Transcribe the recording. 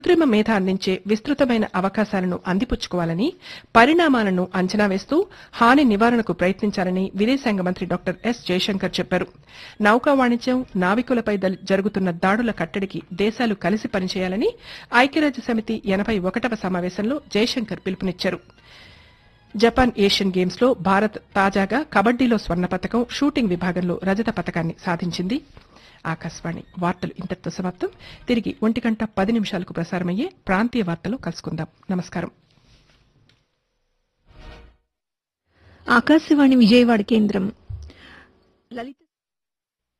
కృత్రిమ మేధ అందించే విస్తృతమైన అవకాశాలను అందిపుచ్చుకోవాలని పరిణామాలను అంచనా వేస్తూ హాని నివారణకు ప్రయత్నించాలని విదేశాంగ మంత్రి డాక్టర్ ఎస్ జయశంకర్ చెప్పారు నౌకా వాణిజ్యం నావికులపై దల్- జరుగుతున్న దాడుల కట్టడికి దేశాలు కలిసి పనిచేయాలని ఐక్యరాజ్య సమితి ఎనభై ఒకటవ సమావేశంలో జయశంకర్ పిలుపునిచ్చారు జపాన్ ఏషియన్ గేమ్స్ లో భారత్ తాజాగా కబడ్డీలో స్వర్ణ పతకం షూటింగ్ విభాగంలో రజత పతకాన్ని సాధించింది ఆకాశవాణి వార్తలు ఇంతటితో సమాప్తం తిరిగి ఒంటి గంట పది నిమిషాలకు ప్రసారమయ్యే ప్రాంతీయ వార్తలు కలుసుకుందాం నమస్కారం ఆకాశవాణి విజయవాడ కేంద్రం లలిత